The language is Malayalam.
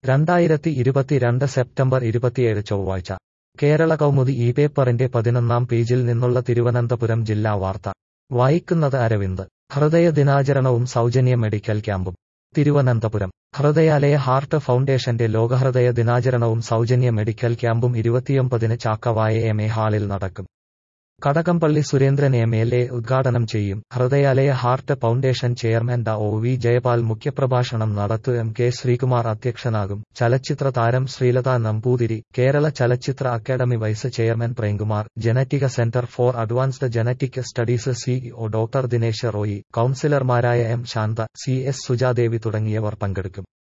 രണ്ടായിരത്തി ഇരുപത്തിരണ്ട് സെപ്റ്റംബർ ഇരുപത്തിയേഴ് ചൊവ്വാഴ്ച കേരള കൗമുദി ഈ പേപ്പറിന്റെ പതിനൊന്നാം പേജിൽ നിന്നുള്ള തിരുവനന്തപുരം ജില്ലാ വാർത്ത വായിക്കുന്നത് അരവിന്ദ് ഹൃദയ ദിനാചരണവും സൗജന്യ മെഡിക്കൽ ക്യാമ്പും തിരുവനന്തപുരം ഹൃദയാലയ ഹാർട്ട് ഫൗണ്ടേഷന്റെ ലോകഹൃദയ ദിനാചരണവും സൗജന്യ മെഡിക്കൽ ക്യാമ്പും ഇരുപത്തിയൊമ്പതിന് ചാക്കവായ എം എ ഹാളിൽ നടക്കും Kadakampally Surendran M L A ഉദ്ഘാടനം ചെയ്യും ഹൃദയാലയ ഹാർട്ട് ഫൗണ്ടേഷൻ ചെയർമാൻ ഡ ഒ വി ജയപാൽ മുഖ്യപ്രഭാഷണം നടത്തും എം കെ ശ്രീകുമാർ അധ്യക്ഷനാകും ചലച്ചിത്ര താരം ശ്രീലത നമ്പൂതിരി കേരള ചലച്ചിത്ര അക്കാദമി വൈസ് ചെയർമാൻ പ്രേംകുമാർ ജനറ്റിക centre for advanced genetic studies CEO doctor Dinesh Roy കൌൺസിലർമാരായ M Shantha C S Sujadevi തുടങ്ങിയവർ പങ്കെടുക്കും